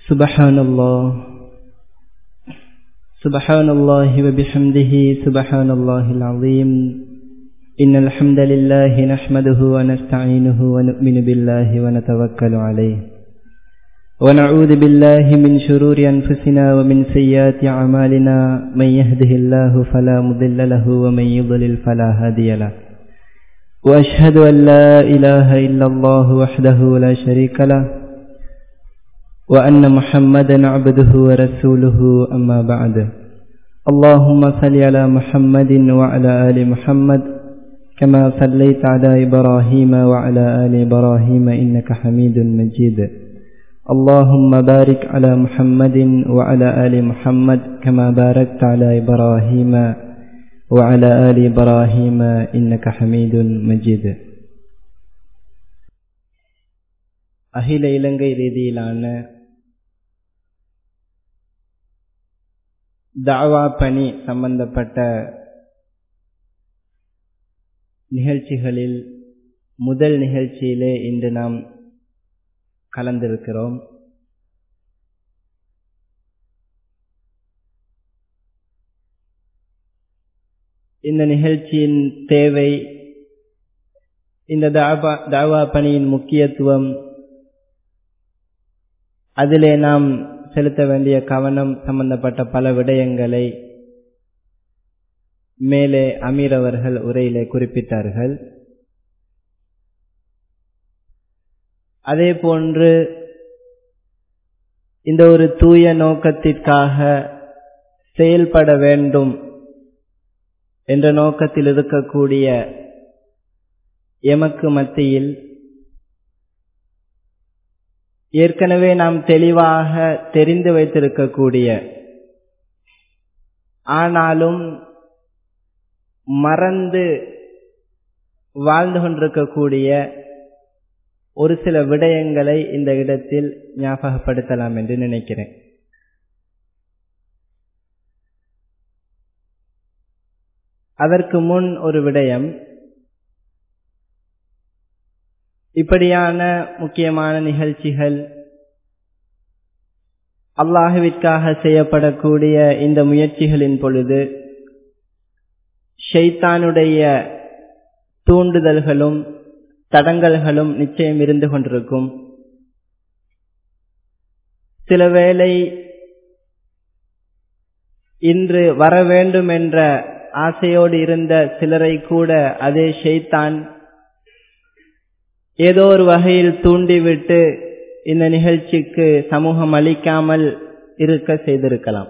سبحان الله سبحان الله وبحمده سبحان الله العظيم إن الحمد لله نحمده ونستعينه ونؤمن بالله ونتوكل عليه ونعوذ بالله من شرور أنفسنا ومن سيئات أعمالنا من يهده الله فلا مضل له ومن يضلل فلا هادي له وأشهد أن لا إله إلا الله وحده لا شريك له وأن محمدا عبده ورسوله أما بعد اللهم صل على محمد وعلى آل محمد كما صليت على إبراهيم وعلى آل إبراهيم إنك حميد مجيد اللهم بارك على محمد وعلى آل محمد كما باركت على إبراهيم وعلى آل إبراهيم إنك حميد مجيد அகில இலங்கை ரீதியிலான தாவா பணி சம்பந்தப்பட்ட நிகழ்ச்சிகளில் முதல் நிகழ்ச்சியிலே இன்று நாம் கலந்திருக்கிறோம் இந்த நிகழ்ச்சியின் தேவை இந்த தாவா தாவா பணியின் முக்கியத்துவம் அதிலே நாம் செலுத்த வேண்டிய கவனம் சம்பந்தப்பட்ட பல விடயங்களை மேலே அமீர் அவர்கள் உரையிலே குறிப்பிட்டார்கள் அதே போன்று இந்த ஒரு தூய நோக்கத்திற்காக செயல்பட வேண்டும் என்ற நோக்கத்தில் இருக்கக்கூடிய எமக்கு மத்தியில் ஏற்கனவே நாம் தெளிவாக தெரிந்து வைத்திருக்கக்கூடிய ஆனாலும் மறந்து வாழ்ந்து கொண்டிருக்கக்கூடிய ஒரு சில விடயங்களை இந்த இடத்தில் ஞாபகப்படுத்தலாம் என்று நினைக்கிறேன் அதற்கு முன் ஒரு விடயம் இப்படியான முக்கியமான நிகழ்ச்சிகள் அல்லாஹுவிற்காக செய்யப்படக்கூடிய இந்த முயற்சிகளின் பொழுது ஷைத்தானுடைய தூண்டுதல்களும் தடங்கல்களும் நிச்சயம் இருந்து கொண்டிருக்கும் சில வேளை இன்று வர வேண்டும் என்ற ஆசையோடு இருந்த சிலரை கூட அதே ஷெய்தான் ஏதோ ஒரு வகையில் தூண்டிவிட்டு இந்த நிகழ்ச்சிக்கு சமூகம் அளிக்காமல் இருக்க செய்திருக்கலாம்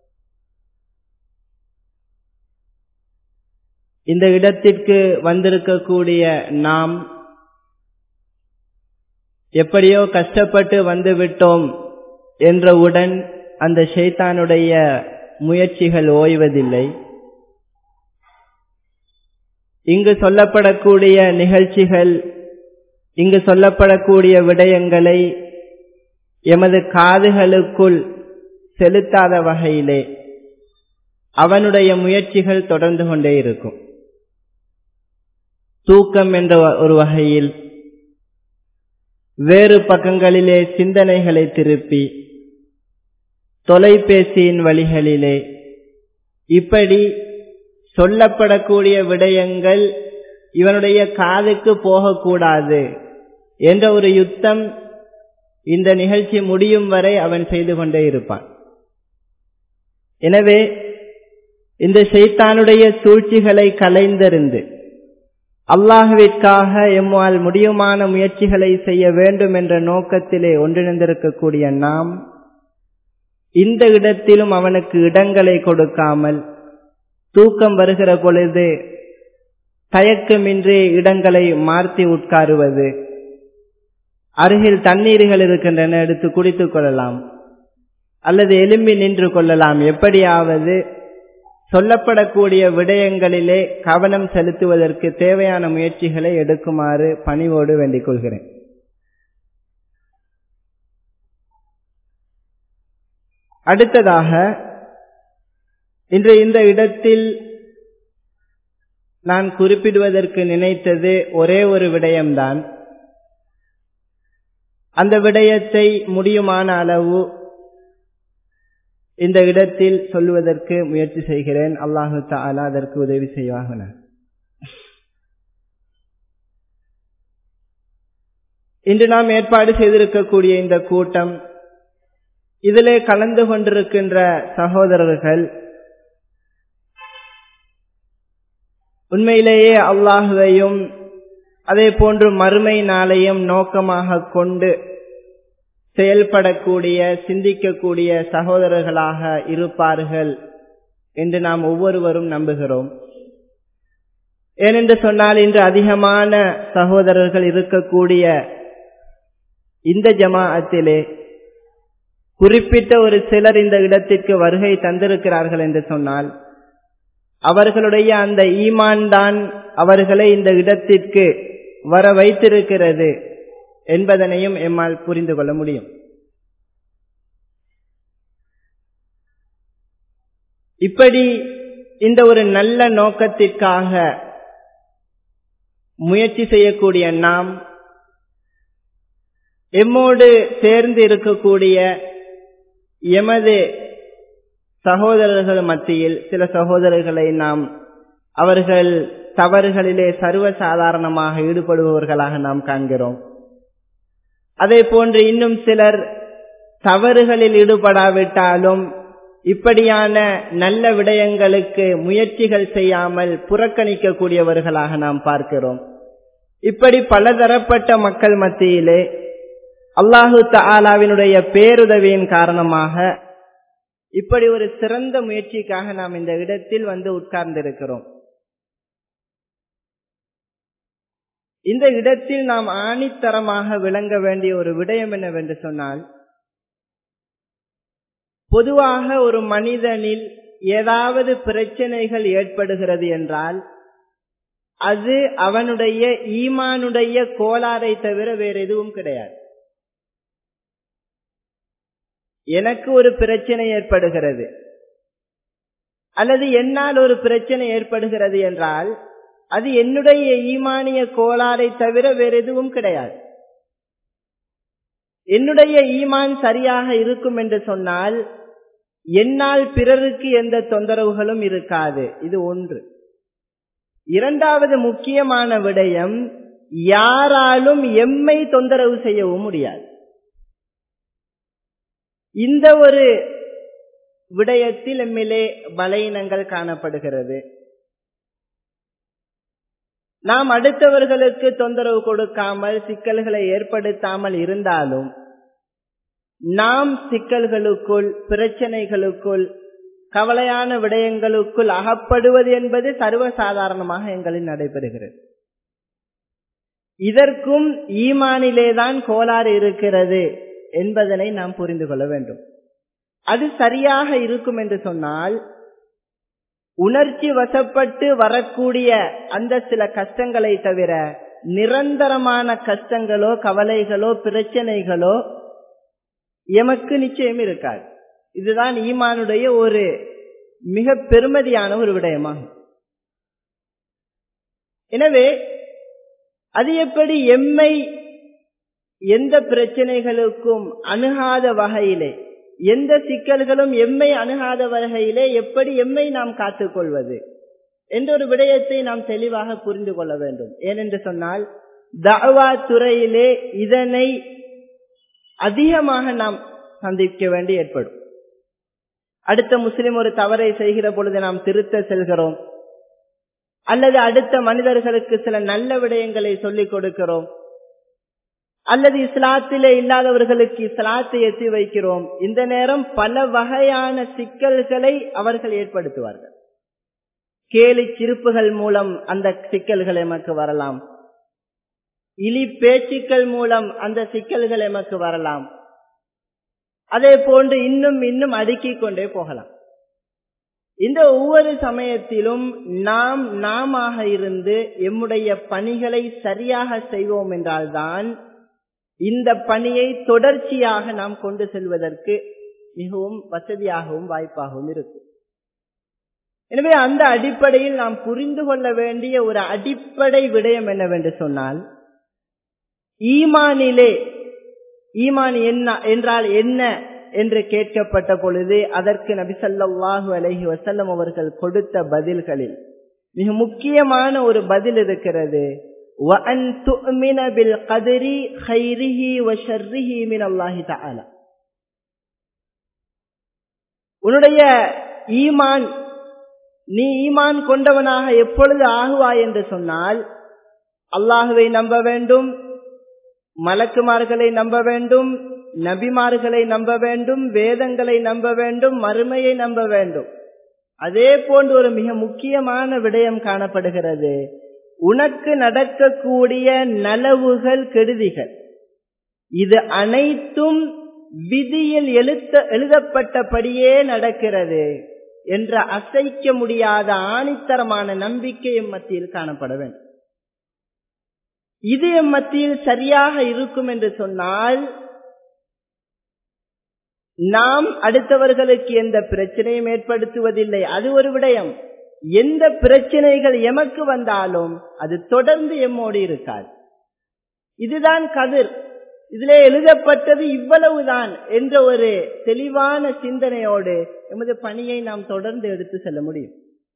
இந்த இடத்திற்கு வந்திருக்கக்கூடிய நாம் எப்படியோ கஷ்டப்பட்டு வந்து விட்டோம் என்றவுடன் அந்த ஷைத்தானுடைய முயற்சிகள் ஓய்வதில்லை இங்கு சொல்லப்படக்கூடிய நிகழ்ச்சிகள் இங்கு சொல்லப்படக்கூடிய விடயங்களை எமது காதுகளுக்குள் செலுத்தாத வகையிலே அவனுடைய முயற்சிகள் தொடர்ந்து கொண்டே இருக்கும் தூக்கம் என்ற ஒரு வகையில் வேறு பக்கங்களிலே சிந்தனைகளை திருப்பி தொலைபேசியின் வழிகளிலே இப்படி சொல்லப்படக்கூடிய விடயங்கள் இவனுடைய காதுக்கு போகக்கூடாது என்ற ஒரு யுத்தம் இந்த நிகழ்ச்சி முடியும் வரை அவன் செய்து கொண்டே இருப்பான் எனவே இந்த செய்தானுடைய சூழ்ச்சிகளை கலைந்தறிந்து அல்லாஹுவிற்காக எம்மால் முடியுமான முயற்சிகளை செய்ய வேண்டும் என்ற நோக்கத்திலே ஒன்றிணைந்திருக்கக்கூடிய நாம் இந்த இடத்திலும் அவனுக்கு இடங்களை கொடுக்காமல் தூக்கம் வருகிற பொழுது தயக்கமின்றி இடங்களை மாற்றி உட்காருவது அருகில் தண்ணீர்கள் இருக்கின்றன எடுத்து குடித்துக் கொள்ளலாம் அல்லது எலும்பி நின்று கொள்ளலாம் எப்படியாவது சொல்லப்படக்கூடிய விடயங்களிலே கவனம் செலுத்துவதற்கு தேவையான முயற்சிகளை எடுக்குமாறு பணிவோடு வேண்டிக் கொள்கிறேன் அடுத்ததாக இன்று இந்த இடத்தில் நான் குறிப்பிடுவதற்கு நினைத்தது ஒரே ஒரு விடயம்தான் அந்த விடயத்தை முடியுமான அளவு இந்த இடத்தில் சொல்லுவதற்கு முயற்சி செய்கிறேன் அல்லாஹு தாலா அதற்கு உதவி செய்வாக இன்று நாம் ஏற்பாடு செய்திருக்கக்கூடிய இந்த கூட்டம் இதிலே கலந்து கொண்டிருக்கின்ற சகோதரர்கள் உண்மையிலேயே அல்லாஹுவையும் அதே போன்று மறுமை நாளையும் நோக்கமாக கொண்டு செயல்படக்கூடிய சிந்திக்கக்கூடிய சகோதரர்களாக இருப்பார்கள் என்று நாம் ஒவ்வொருவரும் நம்புகிறோம் ஏனென்று சொன்னால் இன்று அதிகமான சகோதரர்கள் இருக்கக்கூடிய இந்த ஜமாஅத்திலே குறிப்பிட்ட ஒரு சிலர் இந்த இடத்திற்கு வருகை தந்திருக்கிறார்கள் என்று சொன்னால் அவர்களுடைய அந்த ஈமான் தான் அவர்களை இந்த இடத்திற்கு வர வைத்திருக்கிறது என்பதனையும் எம்மால் புரிந்து கொள்ள முடியும் இப்படி இந்த ஒரு நல்ல நோக்கத்திற்காக முயற்சி செய்யக்கூடிய நாம் எம்மோடு சேர்ந்து இருக்கக்கூடிய எமது சகோதரர்கள் மத்தியில் சில சகோதரர்களை நாம் அவர்கள் தவறுகளிலே சர்வசாதாரணமாக ஈடுபடுபவர்களாக நாம் காண்கிறோம் அதே போன்று இன்னும் சிலர் தவறுகளில் ஈடுபடாவிட்டாலும் இப்படியான நல்ல விடயங்களுக்கு முயற்சிகள் செய்யாமல் புறக்கணிக்கக்கூடியவர்களாக நாம் பார்க்கிறோம் இப்படி பலதரப்பட்ட மக்கள் மத்தியிலே அல்லாஹு தாலாவினுடைய பேருதவியின் காரணமாக இப்படி ஒரு சிறந்த முயற்சிக்காக நாம் இந்த இடத்தில் வந்து உட்கார்ந்திருக்கிறோம் இந்த இடத்தில் நாம் ஆணித்தரமாக விளங்க வேண்டிய ஒரு விடயம் என்னவென்று சொன்னால் பொதுவாக ஒரு மனிதனில் ஏதாவது பிரச்சனைகள் ஏற்படுகிறது என்றால் அது அவனுடைய ஈமானுடைய கோளாறை தவிர வேற எதுவும் கிடையாது எனக்கு ஒரு பிரச்சனை ஏற்படுகிறது அல்லது என்னால் ஒரு பிரச்சனை ஏற்படுகிறது என்றால் அது என்னுடைய ஈமானிய கோளாறை தவிர வேற எதுவும் கிடையாது என்னுடைய ஈமான் சரியாக இருக்கும் என்று சொன்னால் என்னால் பிறருக்கு எந்த தொந்தரவுகளும் இருக்காது இது ஒன்று இரண்டாவது முக்கியமான விடயம் யாராலும் எம்மை தொந்தரவு செய்யவும் முடியாது இந்த ஒரு விடயத்தில் எம்மிலே பலையினங்கள் காணப்படுகிறது நாம் அடுத்தவர்களுக்கு தொந்தரவு கொடுக்காமல் சிக்கல்களை ஏற்படுத்தாமல் இருந்தாலும் நாம் சிக்கல்களுக்குள் பிரச்சனைகளுக்குள் கவலையான விடயங்களுக்குள் அகப்படுவது என்பது சர்வசாதாரணமாக எங்களில் நடைபெறுகிறது இதற்கும் ஈமானிலேதான் கோளாறு இருக்கிறது என்பதனை நாம் புரிந்து கொள்ள வேண்டும் அது சரியாக இருக்கும் என்று சொன்னால் உணர்ச்சி வசப்பட்டு வரக்கூடிய அந்த சில கஷ்டங்களை தவிர நிரந்தரமான கஷ்டங்களோ கவலைகளோ பிரச்சனைகளோ எமக்கு நிச்சயம் இருக்காது இதுதான் ஈமானுடைய ஒரு மிக பெருமதியான ஒரு விடயமாகும் எனவே அது எப்படி எம்மை எந்த பிரச்சனைகளுக்கும் அணுகாத வகையிலே எந்த சிக்கல்களும் எம்மை அணுகாத வகையிலே எப்படி எம்மை நாம் காத்துக்கொள்வது என்ற ஒரு விடயத்தை நாம் தெளிவாக புரிந்து கொள்ள வேண்டும் ஏனென்று சொன்னால் தாவா துறையிலே இதனை அதிகமாக நாம் சந்திக்க வேண்டி ஏற்படும் அடுத்த முஸ்லிம் ஒரு தவறை செய்கிற பொழுது நாம் திருத்த செல்கிறோம் அல்லது அடுத்த மனிதர்களுக்கு சில நல்ல விடயங்களை சொல்லிக் கொடுக்கிறோம் அல்லது இஸ்லாத்திலே இல்லாதவர்களுக்கு இஸ்லாத்தை எத்தி வைக்கிறோம் இந்த நேரம் பல வகையான சிக்கல்களை அவர்கள் ஏற்படுத்துவார்கள் கேலி சிரிப்புகள் மூலம் அந்த சிக்கல்கள் எமக்கு வரலாம் இலி பேச்சுக்கள் மூலம் அந்த சிக்கல்கள் எமக்கு வரலாம் அதே போன்று இன்னும் இன்னும் அடுக்கிக் கொண்டே போகலாம் இந்த ஒவ்வொரு சமயத்திலும் நாம் நாம இருந்து எம்முடைய பணிகளை சரியாக செய்வோம் என்றால்தான் இந்த பணியை தொடர்ச்சியாக நாம் கொண்டு செல்வதற்கு மிகவும் வசதியாகவும் வாய்ப்பாகவும் இருக்கும் எனவே அந்த அடிப்படையில் நாம் புரிந்து கொள்ள வேண்டிய ஒரு அடிப்படை விடயம் என்னவென்று சொன்னால் ஈமானிலே ஈமான் என்ன என்றால் என்ன என்று கேட்கப்பட்ட பொழுது அதற்கு நபிசல்லாஹு அலஹி வசல்லம் அவர்கள் கொடுத்த பதில்களில் மிக முக்கியமான ஒரு பதில் இருக்கிறது உன்னுடைய ஈமான் நீ ஈமான் கொண்டவனாக எப்பொழுது ஆகுவாய் என்று சொன்னால் அல்லாஹுவை நம்ப வேண்டும் மலக்குமார்களை நம்ப வேண்டும் நபிமார்களை நம்ப வேண்டும் வேதங்களை நம்ப வேண்டும் மறுமையை நம்ப வேண்டும் அதே போன்று ஒரு மிக முக்கியமான விடயம் காணப்படுகிறது உனக்கு நடக்கக்கூடிய நலவுகள் கெடுதிகள் இது அனைத்தும் விதியில் எழுத்த எழுதப்பட்டபடியே நடக்கிறது என்ற அசைக்க முடியாத ஆணித்தரமான நம்பிக்கை எம் மத்தியில் காணப்பட வேண்டும் இது எம் மத்தியில் சரியாக இருக்கும் என்று சொன்னால் நாம் அடுத்தவர்களுக்கு எந்த பிரச்சனையும் ஏற்படுத்துவதில்லை அது ஒரு விடயம் எந்த பிரச்சனைகள் எமக்கு வந்தாலும் அது தொடர்ந்து எம்மோடு இருக்காது இதுதான் கதிர் இதிலே எழுதப்பட்டது இவ்வளவுதான் என்ற ஒரு தெளிவான சிந்தனையோடு எமது பணியை நாம் தொடர்ந்து எடுத்து செல்ல முடியும்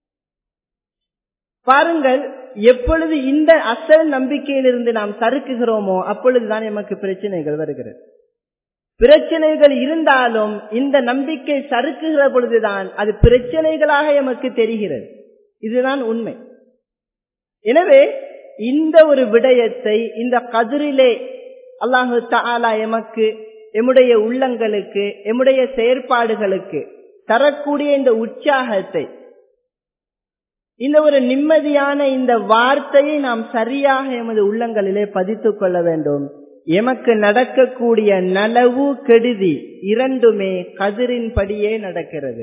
பாருங்கள் எப்பொழுது இந்த அசல் நம்பிக்கையிலிருந்து நாம் சறுக்குகிறோமோ அப்பொழுதுதான் எமக்கு பிரச்சனைகள் வருகிறது பிரச்சனைகள் இருந்தாலும் இந்த நம்பிக்கை சறுக்குகிற பொழுதுதான் அது பிரச்சனைகளாக எமக்கு தெரிகிறது இதுதான் உண்மை எனவே இந்த ஒரு விடயத்தை இந்த கதிரிலே அல்லாஹு தாலா எமக்கு எம்முடைய உள்ளங்களுக்கு எம்முடைய செயற்பாடுகளுக்கு தரக்கூடிய இந்த உற்சாகத்தை இந்த ஒரு நிம்மதியான இந்த வார்த்தையை நாம் சரியாக எமது உள்ளங்களிலே பதித்துக் கொள்ள வேண்டும் எமக்கு நடக்கக்கூடிய நலவு கெடுதி இரண்டுமே கதிரின் படியே நடக்கிறது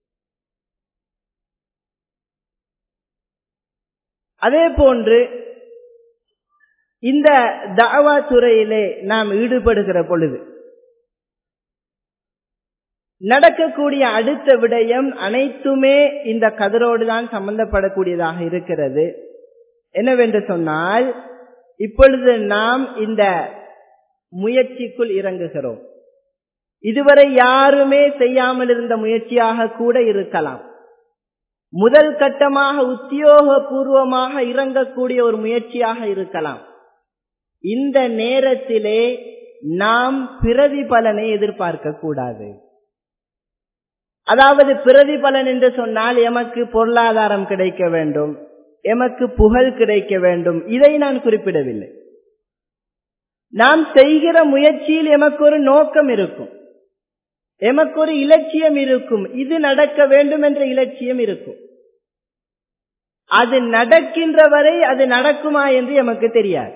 அதே போன்று இந்த தாவா துறையிலே நாம் ஈடுபடுகிற பொழுது நடக்கக்கூடிய அடுத்த விடயம் அனைத்துமே இந்த கதிரோடு தான் சம்பந்தப்படக்கூடியதாக இருக்கிறது என்னவென்று சொன்னால் இப்பொழுது நாம் இந்த முயற்சிக்குள் இறங்குகிறோம் இதுவரை யாருமே செய்யாமல் இருந்த முயற்சியாக கூட இருக்கலாம் முதல் கட்டமாக உத்தியோகபூர்வமாக இறங்கக்கூடிய ஒரு முயற்சியாக இருக்கலாம் இந்த நேரத்திலே நாம் பிரதிபலனை எதிர்பார்க்க கூடாது அதாவது பிரதிபலன் என்று சொன்னால் எமக்கு பொருளாதாரம் கிடைக்க வேண்டும் எமக்கு புகழ் கிடைக்க வேண்டும் இதை நான் குறிப்பிடவில்லை நாம் செய்கிற முயற்சியில் எமக்கு ஒரு நோக்கம் இருக்கும் எமக்கு ஒரு இலட்சியம் இருக்கும் இது நடக்க வேண்டும் என்ற இலட்சியம் இருக்கும் அது நடக்கின்ற வரை அது நடக்குமா என்று எமக்கு தெரியாது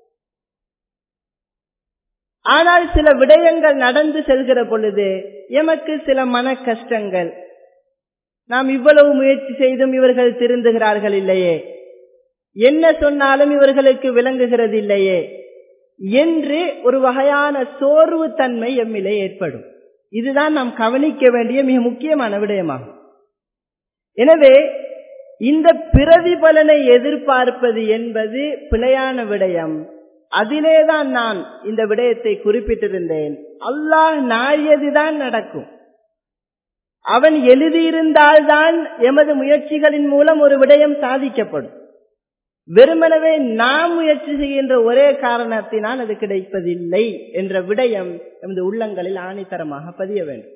ஆனால் சில விடயங்கள் நடந்து செல்கிற பொழுது எமக்கு சில மன கஷ்டங்கள் நாம் இவ்வளவு முயற்சி செய்தும் இவர்கள் திருந்துகிறார்கள் இல்லையே என்ன சொன்னாலும் இவர்களுக்கு விளங்குகிறது இல்லையே என்று ஒரு வகையான சோர்வு தன்மை எம்மிலே ஏற்படும் இதுதான் நாம் கவனிக்க வேண்டிய மிக முக்கியமான விடயமாகும் எனவே இந்த பிரதிபலனை எதிர்பார்ப்பது என்பது பிழையான விடயம் அதிலேதான் நான் இந்த விடயத்தை குறிப்பிட்டிருந்தேன் அல்லாஹ் நாடியதுதான் நடக்கும் அவன் எழுதியிருந்தால்தான் எமது முயற்சிகளின் மூலம் ஒரு விடயம் சாதிக்கப்படும் வெறுமனவே நாம் முயற்சி செய்கின்ற ஒரே காரணத்தினால் அது கிடைப்பதில்லை என்ற விடயம் எமது உள்ளங்களில் ஆணித்தரமாக பதிய வேண்டும்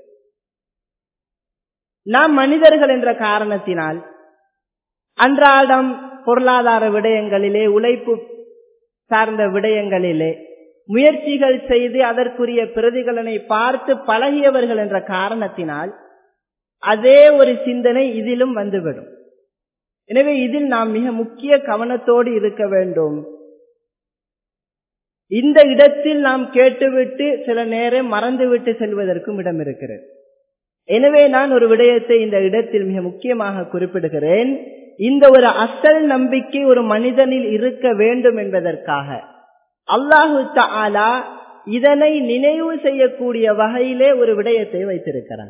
நாம் மனிதர்கள் என்ற காரணத்தினால் அன்றாடம் பொருளாதார விடயங்களிலே உழைப்பு சார்ந்த விடயங்களிலே முயற்சிகள் செய்து அதற்குரிய பிரதிகளனை பார்த்து பழகியவர்கள் என்ற காரணத்தினால் அதே ஒரு சிந்தனை இதிலும் வந்துவிடும் எனவே இதில் நாம் மிக முக்கிய கவனத்தோடு இருக்க வேண்டும் இந்த இடத்தில் நாம் கேட்டுவிட்டு சில நேரம் மறந்துவிட்டு செல்வதற்கும் இடம் இருக்கிறது எனவே நான் ஒரு விடயத்தை இந்த இடத்தில் மிக முக்கியமாக குறிப்பிடுகிறேன் இந்த ஒரு அசல் நம்பிக்கை ஒரு மனிதனில் இருக்க வேண்டும் என்பதற்காக அல்லாஹு தாலா இதனை நினைவு செய்யக்கூடிய வகையிலே ஒரு விடயத்தை வைத்திருக்கிறான்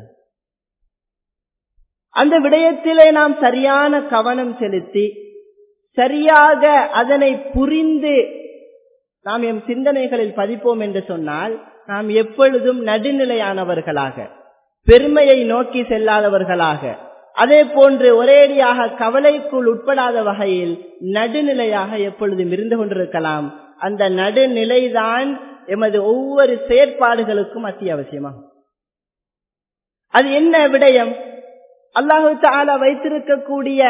அந்த விடயத்திலே நாம் சரியான கவனம் செலுத்தி சரியாக அதனை புரிந்து நாம் எம் சிந்தனைகளில் பதிப்போம் என்று சொன்னால் நாம் எப்பொழுதும் நடுநிலையானவர்களாக பெருமையை நோக்கி செல்லாதவர்களாக அதே போன்று ஒரேடியாக கவலைக்குள் உட்படாத வகையில் நடுநிலையாக எப்பொழுதும் இருந்து கொண்டிருக்கலாம் அந்த நடுநிலைதான் எமது ஒவ்வொரு செயற்பாடுகளுக்கும் அத்தியாவசியமாகும் அது என்ன விடயம் அல்லாஹு தாலா வைத்திருக்கக்கூடிய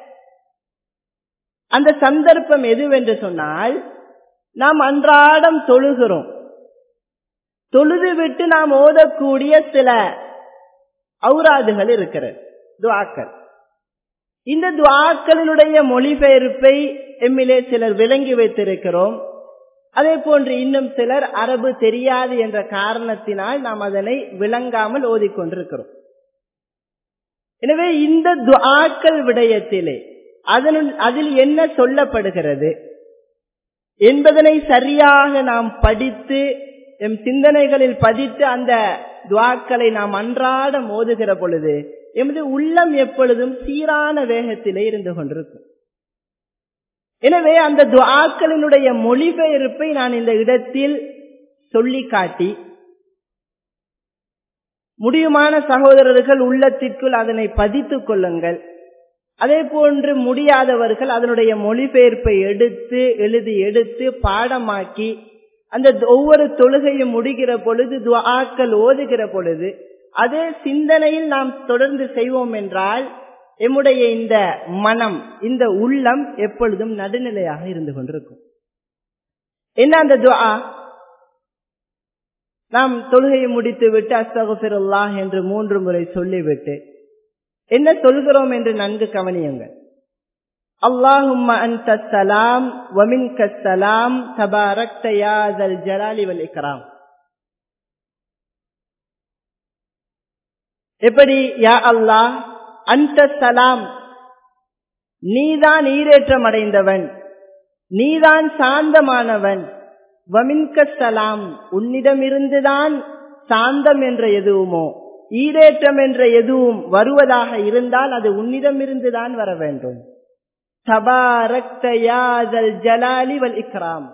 அந்த சந்தர்ப்பம் எதுவென்று சொன்னால் நாம் அன்றாடம் தொழுகிறோம் தொழுது விட்டு நாம் ஓதக்கூடிய சில ஔராதுகள் இருக்கிறது துவாக்கள் இந்த துவாக்களினுடைய மொழிபெயர்ப்பை எம்மிலே சிலர் விளங்கி வைத்திருக்கிறோம் அதே போன்று இன்னும் சிலர் அரபு தெரியாது என்ற காரணத்தினால் நாம் அதனை விளங்காமல் ஓதிக்கொண்டிருக்கிறோம் எனவே இந்த துவாக்கள் விடயத்திலே அதனுள் அதில் என்ன சொல்லப்படுகிறது என்பதனை சரியாக நாம் படித்து எம் சிந்தனைகளில் பதித்து அந்த துவாக்களை நாம் அன்றாடம் ஓதுகிற பொழுது எமது உள்ளம் எப்பொழுதும் சீரான வேகத்திலே இருந்து கொண்டிருக்கும் எனவே அந்த துவாக்களினுடைய மொழிபெயர்ப்பை நான் இந்த இடத்தில் சொல்லி காட்டி முடியுமான சகோதரர்கள் உள்ளத்திற்குள் அதனை பதித்துக் கொள்ளுங்கள் அதே போன்று முடியாதவர்கள் அதனுடைய மொழிபெயர்ப்பை எடுத்து எழுதி எடுத்து பாடமாக்கி அந்த ஒவ்வொரு தொழுகையும் முடிகிற பொழுது துவாக்கள் ஓதுகிற பொழுது அதே சிந்தனையில் நாம் தொடர்ந்து செய்வோம் என்றால் எம்முடைய இந்த மனம் இந்த உள்ளம் எப்பொழுதும் நடுநிலையாக இருந்து கொண்டிருக்கும் என்ன அந்த துவா நாம் தொழுகையை முடித்து விட்டு அஸ்தகுல்லாஹ் என்று மூன்று முறை சொல்லிவிட்டு என்ன சொல்கிறோம் என்று நன்கு கவனியுங்கள் அல்லாஹும்ம அன்த சலாம் வமின்க சலாம் தபாரக்த யா தல் ஜலாலி வல் இக்ராம் எப்படி யா அல்லாஹ் அந்த சலாம் நீதான் ஈரேற்றம் அடைந்தவன் நீதான் சாந்தமானவன் வமின்க சலாம் உன்னிடமிருந்துதான் சாந்தம் என்ற எதுவுமோ ஈரேற்றம் என்ற எதுவும் வருவதாக இருந்தால் அது உன்னிடமிருந்துதான் வர வேண்டும் தபாரக்தயாதல் ஜலாலி வல் இக்ராம்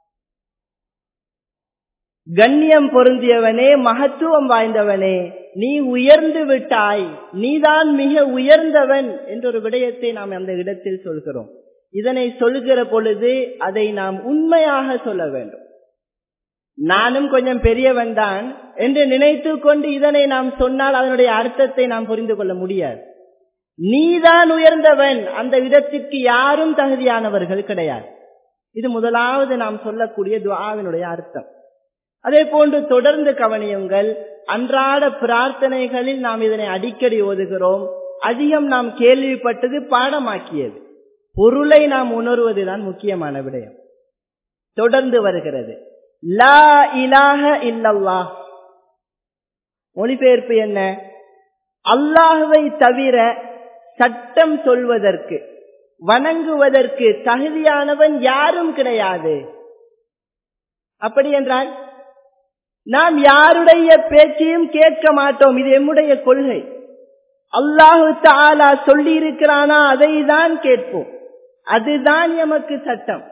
கண்ணியம் பொருந்தியவனே மகத்துவம் வாய்ந்தவனே நீ உயர்ந்து விட்டாய் நீதான் மிக உயர்ந்தவன் என்ற ஒரு விடயத்தை நாம் அந்த இடத்தில் சொல்கிறோம் இதனை சொல்கிற பொழுது அதை நாம் உண்மையாக சொல்ல வேண்டும் நானும் கொஞ்சம் பெரியவன் தான் என்று நினைத்து கொண்டு இதனை நாம் சொன்னால் அதனுடைய அர்த்தத்தை நாம் புரிந்து கொள்ள முடியாது நீதான் உயர்ந்தவன் அந்த இடத்திற்கு யாரும் தகுதியானவர்கள் கிடையாது இது முதலாவது நாம் சொல்லக்கூடிய துவாவினுடைய அர்த்தம் அதே போன்று தொடர்ந்து கவனியுங்கள் அன்றாட பிரார்த்தனைகளில் நாம் இதனை அடிக்கடி ஓதுகிறோம் அதிகம் நாம் கேள்விப்பட்டது பாடமாக்கியது பொருளை நாம் உணர்வதுதான் முக்கியமான விடயம் தொடர்ந்து வருகிறது லா இலாக இல்லல்லா மொழிபெயர்ப்பு என்ன அல்லாஹுவை தவிர சட்டம் சொல்வதற்கு வணங்குவதற்கு தகுதியானவன் யாரும் கிடையாது அப்படி என்றால் நாம் யாருடைய பேச்சையும் கேட்க மாட்டோம் இது எம்முடைய கொள்கை அல்லாஹு தாலா சொல்லி இருக்கிறானா அதை தான் கேட்போம் அதுதான் எமக்கு சட்டம்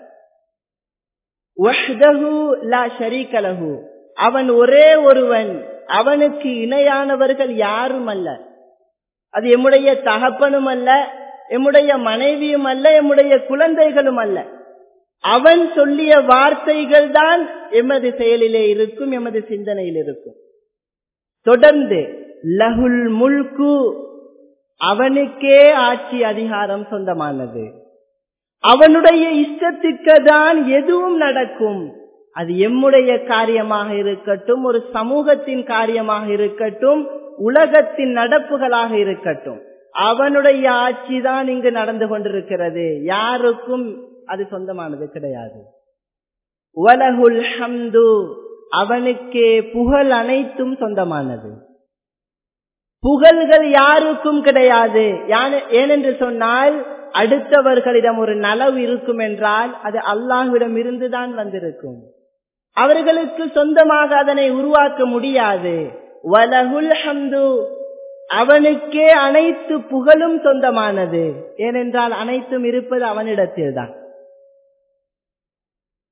அவன் ஒரே ஒருவன் அவனுக்கு இணையானவர்கள் யாரும் அல்ல அது எம்முடைய தகப்பனும் அல்ல எம்முடைய மனைவியும் அல்ல எம்முடைய குழந்தைகளும் அல்ல அவன் சொல்லிய வார்த்தைகள் தான் எமது செயலிலே இருக்கும் எமது சிந்தனையில் இருக்கும் தொடர்ந்து லகுல் முல்கு அவனுக்கே ஆட்சி அதிகாரம் சொந்தமானது அவனுடைய இஷ்டத்திற்கு தான் எதுவும் நடக்கும் அது எம்முடைய காரியமாக இருக்கட்டும் ஒரு சமூகத்தின் காரியமாக இருக்கட்டும் உலகத்தின் நடப்புகளாக இருக்கட்டும் அவனுடைய ஆட்சி தான் இங்கு நடந்து கொண்டிருக்கிறது யாருக்கும் அது சொந்தமானது கிடையாது உலகுல் ஹம்து அவனுக்கே புகழ் அனைத்தும் சொந்தமானது புகழ்கள் யாருக்கும் கிடையாது ஏனென்று சொன்னால் அடுத்தவர்களிடம் ஒரு நலவு இருக்கும் என்றால் அது அல்லாஹ்விடம் இருந்துதான் வந்திருக்கும் அவர்களுக்கு சொந்தமாக அதனை உருவாக்க முடியாது வலகுல் ஹம்து அவனுக்கே அனைத்து புகழும் சொந்தமானது ஏனென்றால் அனைத்தும் இருப்பது அவனிடத்தில்தான்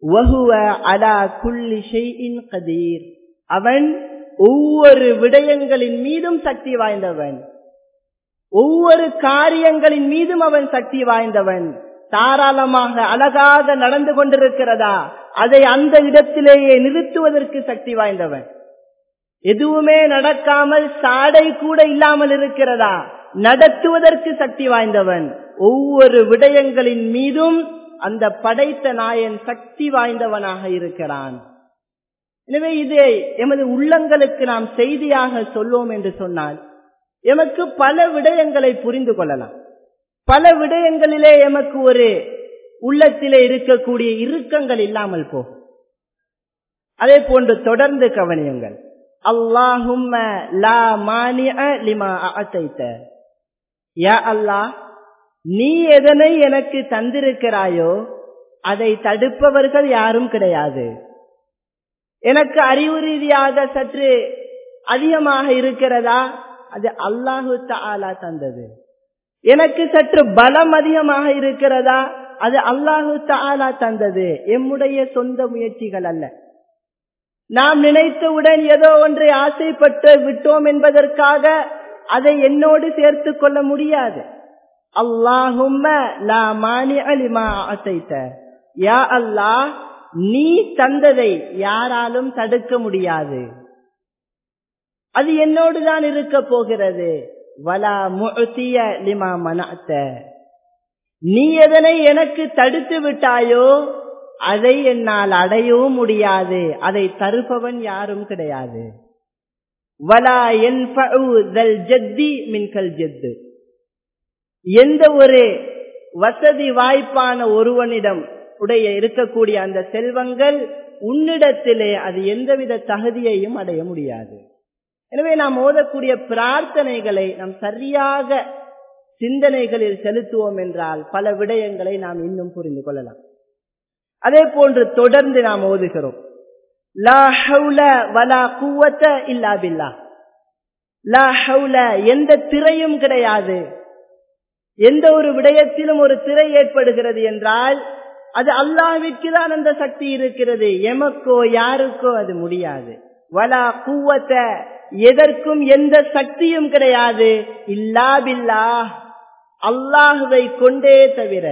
அலா குல்லி ஷெய்இன் கதீர் அவன் ஒவ்வொரு விடயங்களின் மீதும் சக்தி வாய்ந்தவன் ஒவ்வொரு காரியங்களின் மீதும் அவன் சக்தி வாய்ந்தவன் தாராளமாக அழகாக நடந்து கொண்டிருக்கிறதா அதை அந்த இடத்திலேயே நிறுத்துவதற்கு சக்தி வாய்ந்தவன் எதுவுமே நடக்காமல் சாடை கூட இல்லாமல் இருக்கிறதா நடத்துவதற்கு சக்தி வாய்ந்தவன் ஒவ்வொரு விடயங்களின் மீதும் அந்த படைத்த நாயன் சக்தி வாய்ந்தவனாக இருக்கிறான் எனவே இதை எமது உள்ளங்களுக்கு நாம் செய்தியாக சொல்வோம் என்று சொன்னால் எமக்கு பல விடயங்களை புரிந்து கொள்ளலாம் பல விடயங்களிலே எமக்கு ஒரு உள்ளத்திலே இருக்கக்கூடிய இறுக்கங்கள் இல்லாமல் போகும் அதே போன்று தொடர்ந்து கவனியுங்கள் அல்லாஹும் லா மானிய லிமா அத்தைத்த யா அல்லாஹ் நீ எதனை எனக்கு தந்திருக்கிறாயோ அதை தடுப்பவர்கள் யாரும் கிடையாது எனக்கு அறிவு ரீதியாக சற்று அதிகமாக இருக்கிறதா அது அல்லாஹு தாலா தந்தது எனக்கு சற்று பலம் அதிகமாக இருக்கிறதா அது அல்லாஹு தாலா தந்தது எம்முடைய சொந்த முயற்சிகள் அல்ல நாம் நினைத்தவுடன் ஏதோ ஒன்றை ஆசைப்பட்டு விட்டோம் என்பதற்காக அதை என்னோடு சேர்த்து கொள்ள முடியாது அல்லாஹும்ம லா மானி அலிமா அசைத்த யா அல்லாஹ் நீ தந்ததை யாராலும் தடுக்க முடியாது அது என்னோடு தான் இருக்க போகிறது வலா முத்திய லிமா மனாத்த நீ எதனை எனக்கு தடுத்து விட்டாயோ அதை என்னால் அடையவும் முடியாது அதை தருபவன் யாரும் கிடையாது வலா என் ஜத்தி மின்கல் ஜெத்து எந்த ஒரு வசதி வாய்ப்பான ஒருவனிடம் உடைய இருக்கக்கூடிய அந்த செல்வங்கள் உன்னிடத்திலே அது எந்தவித தகுதியையும் அடைய முடியாது எனவே நாம் ஓதக்கூடிய பிரார்த்தனைகளை நாம் சரியாக சிந்தனைகளில் செலுத்துவோம் என்றால் பல விடயங்களை நாம் இன்னும் புரிந்து கொள்ளலாம் அதே போன்று தொடர்ந்து நாம் ஓதுகிறோம் லா ஹவுல வலா குவத்த இல்லா பில்லா லா ஹவுல எந்த திரையும் கிடையாது எந்த ஒரு விடயத்திலும் ஒரு திரை ஏற்படுகிறது என்றால் அது அல்லாவிற்கு தான் அந்த சக்தி இருக்கிறது எமக்கோ யாருக்கோ அது முடியாது வலா கூவத்த எதற்கும் எந்த சக்தியும் கிடையாது இல்லாபில்லா அல்லாஹுவை கொண்டே தவிர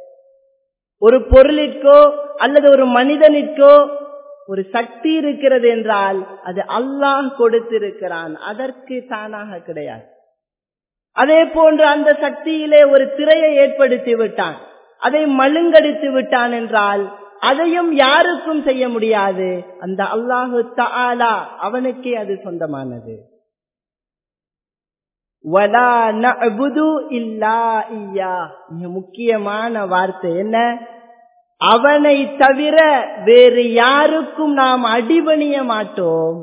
ஒரு பொருளிற்கோ அல்லது ஒரு மனிதனிற்கோ ஒரு சக்தி இருக்கிறது என்றால் அது அல்லாஹ் கொடுத்திருக்கிறான் அதற்கு தானாக கிடையாது அதே போன்று அந்த சக்தியிலே ஒரு திரையை ஏற்படுத்தி விட்டான் அதை மழுங்கடித்து விட்டான் என்றால் அதையும் யாருக்கும் செய்ய முடியாது அந்த அல்லாஹு தாலா அவனுக்கே அது சொந்தமானது மிக முக்கியமான வார்த்தை என்ன அவனை தவிர வேறு யாருக்கும் நாம் அடிபணிய மாட்டோம்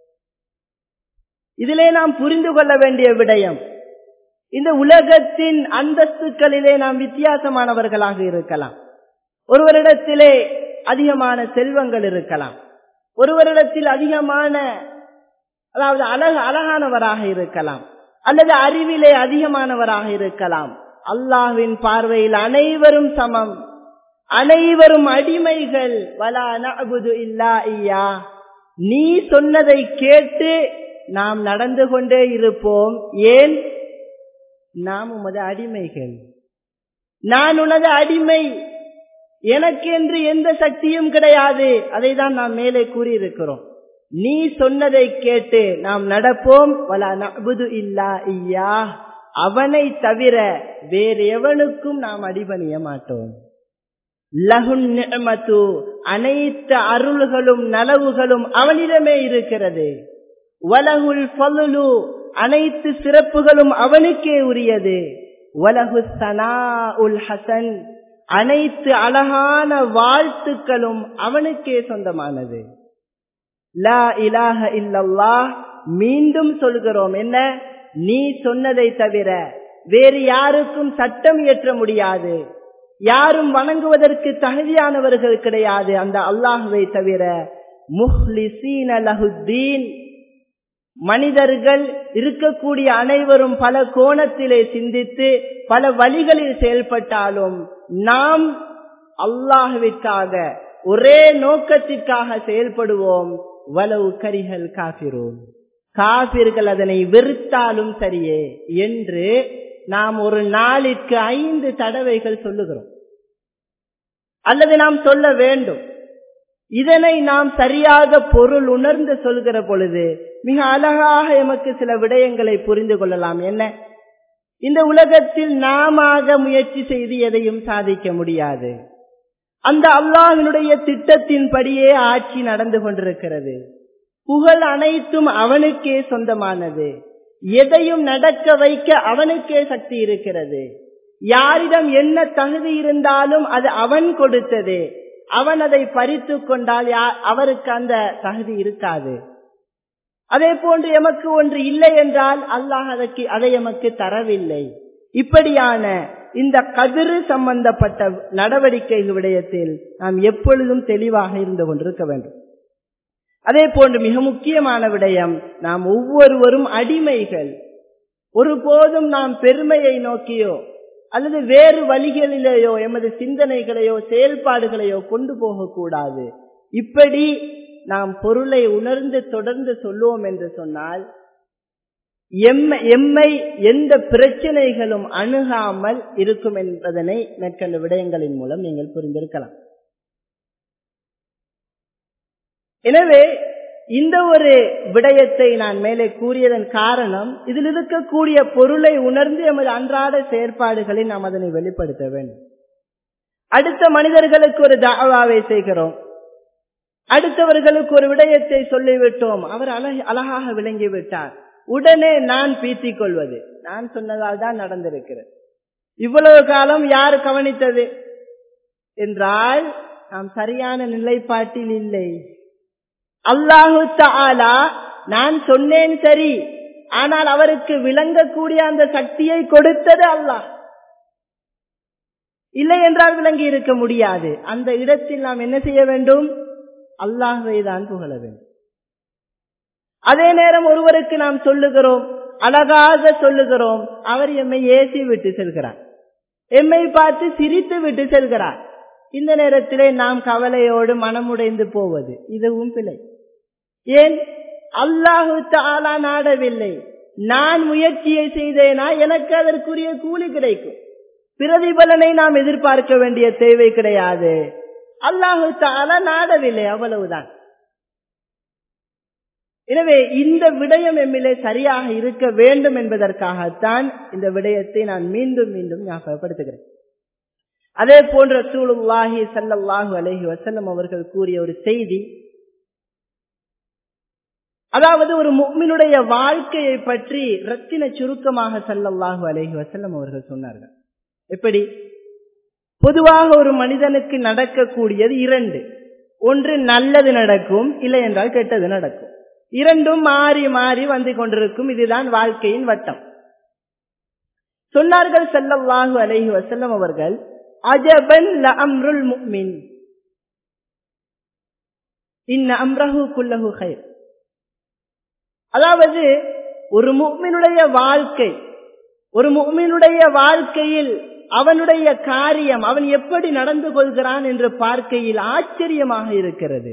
இதிலே நாம் புரிந்து கொள்ள வேண்டிய விடயம் இந்த உலகத்தின் அந்தஸ்துக்களிலே நாம் வித்தியாசமானவர்களாக இருக்கலாம் ஒருவரிடத்திலே அதிகமான செல்வங்கள் இருக்கலாம் ஒருவரிடத்தில் அதிகமான அதாவது அழகு அழகானவராக இருக்கலாம் அல்லது அறிவிலே அதிகமானவராக இருக்கலாம் அல்லாஹ்வின் பார்வையில் அனைவரும் சமம் அனைவரும் அடிமைகள் வலா நபுது இல்லா ஐயா நீ சொன்னதை கேட்டு நாம் நடந்து கொண்டே இருப்போம் ஏன் நாம் உமது அடிமைகள் நான் உனது அடிமை எனக்கு என்று எந்த சக்தியும் கிடையாது அதை தான் நாம் மேலே கூறியிருக்கிறோம் நீ சொன்னதை கேட்டு நாம் நடப்போம் வலா நபுது இல்லா ஐயா அவனை தவிர வேறு எவனுக்கும் நாம் அடிபணிய மாட்டோம் லகுன் நிஅமத்து அனைத்து அருள்களும் நலவுகளும் அவனிடமே இருக்கிறது வலகுல் ஃபலுலு அனைத்து சிறப்புகளும் அவனுக்கே உரியது வலகு சனா உல் ஹசன் அனைத்து அழகான வாழ்த்துக்களும் அவனுக்கே சொந்தமானது லா இலாஹ இல்லல்லாஹ் மீண்டும் சொல்கிறோம் என்ன நீ சொன்னதை தவிர வேறு யாருக்கும் சட்டம் இயற்ற முடியாது யாரும் வணங்குவதற்கு தகுதியானவர்கள் கிடையாது அந்த அல்லாஹுவை தவிர முஹ்லிசீன லஹுத்தீன் மனிதர்கள் இருக்கக்கூடிய அனைவரும் பல கோணத்திலே சிந்தித்து பல வழிகளில் செயல்பட்டாலும் நாம் அல்லாஹுவிற்காக ஒரே நோக்கத்திற்காக செயல்படுவோம் வலவு கரிகள் காபிரோம் காபிர்கள் அதனை வெறுத்தாலும் சரியே என்று நாம் ஒரு நாளிற்கு ஐந்து தடவைகள் சொல்லுகிறோம் அல்லது நாம் சொல்ல வேண்டும் இதனை நாம் சரியாக பொருள் உணர்ந்து சொல்கிற பொழுது மிக அழகாக எமக்கு சில விடயங்களை புரிந்து கொள்ளலாம் என்ன இந்த உலகத்தில் நாம முயற்சி செய்து எதையும் சாதிக்க முடியாது அந்த அல்லாஹினுடைய திட்டத்தின்படியே ஆட்சி நடந்து கொண்டிருக்கிறது புகழ் அனைத்தும் அவனுக்கே சொந்தமானது எதையும் நடக்க வைக்க அவனுக்கே சக்தி இருக்கிறது யாரிடம் என்ன தகுதி இருந்தாலும் அது அவன் கொடுத்தது அவன் அதை பறித்து கொண்டால் அவருக்கு அந்த தகுதி இருக்காது அதே போன்று எமக்கு ஒன்று இல்லை என்றால் அல்லாஹ் அதற்கு அதை எமக்கு தரவில்லை இப்படியான இந்த கதிரு சம்பந்தப்பட்ட நடவடிக்கை விடயத்தில் நாம் எப்பொழுதும் தெளிவாக இருந்து கொண்டிருக்க வேண்டும் அதே போன்று மிக முக்கியமான விடயம் நாம் ஒவ்வொருவரும் அடிமைகள் ஒருபோதும் நாம் பெருமையை நோக்கியோ அல்லது வேறு வழிகளிலேயோ எமது சிந்தனைகளையோ செயல்பாடுகளையோ கொண்டு போகக்கூடாது இப்படி நாம் பொருளை உணர்ந்து தொடர்ந்து சொல்லுவோம் என்று சொன்னால் எம்மை எந்த பிரச்சனைகளும் அணுகாமல் இருக்கும் என்பதனை மேற்கண்ட விடயங்களின் மூலம் நீங்கள் புரிந்திருக்கலாம் எனவே இந்த ஒரு விடயத்தை நான் மேலே கூறியதன் காரணம் இதில் இருக்கக்கூடிய பொருளை உணர்ந்து எமது அன்றாட செயற்பாடுகளை நாம் அதனை வெளிப்படுத்த வேண்டும் அடுத்த மனிதர்களுக்கு ஒரு தாவாவை செய்கிறோம் அடுத்தவர்களுக்கு ஒரு விடயத்தை சொல்லிவிட்டோம் அவர் அழக அழகாக விளங்கிவிட்டார் உடனே நான் பீத்திக் கொள்வது நான் சொன்னதால் தான் நடந்திருக்கிறது இவ்வளவு காலம் யார் கவனித்தது என்றால் நாம் சரியான நிலைப்பாட்டில் இல்லை அல்லாஹு தாலா நான் சொன்னேன் சரி ஆனால் அவருக்கு விளங்கக்கூடிய அந்த சக்தியை கொடுத்தது அல்லாஹ் இல்லை என்றால் விளங்கி இருக்க முடியாது அந்த இடத்தில் நாம் என்ன செய்ய வேண்டும் அல்லாஹுவை தான் புகழ வேண்டும் அதே நேரம் ஒருவருக்கு நாம் சொல்லுகிறோம் அழகாக சொல்லுகிறோம் அவர் எம்மை ஏசி விட்டு செல்கிறார் எம்மை பார்த்து சிரித்து விட்டு செல்கிறார் இந்த நேரத்திலே நாம் கவலையோடு மனமுடைந்து போவது இதுவும் பிழை ஏன் அல்லாஹு தாலா நாடவில்லை நான் முயற்சியை செய்தேனா எனக்கு அதற்குரிய கூலி கிடைக்கும் பிரதிபலனை நாம் எதிர்பார்க்க வேண்டிய தேவை கிடையாது அல்லாஹு தாலா நாடவில்லை அவ்வளவுதான் எனவே இந்த விடயம் எம்மிலே சரியாக இருக்க வேண்டும் என்பதற்காகத்தான் இந்த விடயத்தை நான் மீண்டும் மீண்டும் ஞாபகப்படுத்துகிறேன் அதே போன்ற சூழுல்லாஹி சல்லாஹு அலஹி வசல்லம் அவர்கள் கூறிய ஒரு செய்தி அதாவது ஒரு முக்மினுடைய வாழ்க்கையை பற்றி ரத்தின சுருக்கமாக சல்லல்லாஹு அலஹி வசல்லம் அவர்கள் சொன்னார்கள் எப்படி பொதுவாக ஒரு மனிதனுக்கு நடக்கக்கூடியது இரண்டு ஒன்று நல்லது நடக்கும் இல்லை என்றால் கெட்டது நடக்கும் இரண்டும் மாறி மாறி வந்து கொண்டிருக்கும் இதுதான் வாழ்க்கையின் வட்டம் சொன்னார்கள் செல்லல்லாஹு அலஹி வசல்லம் அவர்கள் அஜபன் அம்ருல் முக்மின் இன்ன அம்ரஹு குல்லஹு ஹைர் அதாவது ஒரு முக்மினுடைய வாழ்க்கை ஒரு முக்மினுடைய வாழ்க்கையில் அவனுடைய காரியம் அவன் எப்படி நடந்து கொள்கிறான் என்று பார்க்கையில் ஆச்சரியமாக இருக்கிறது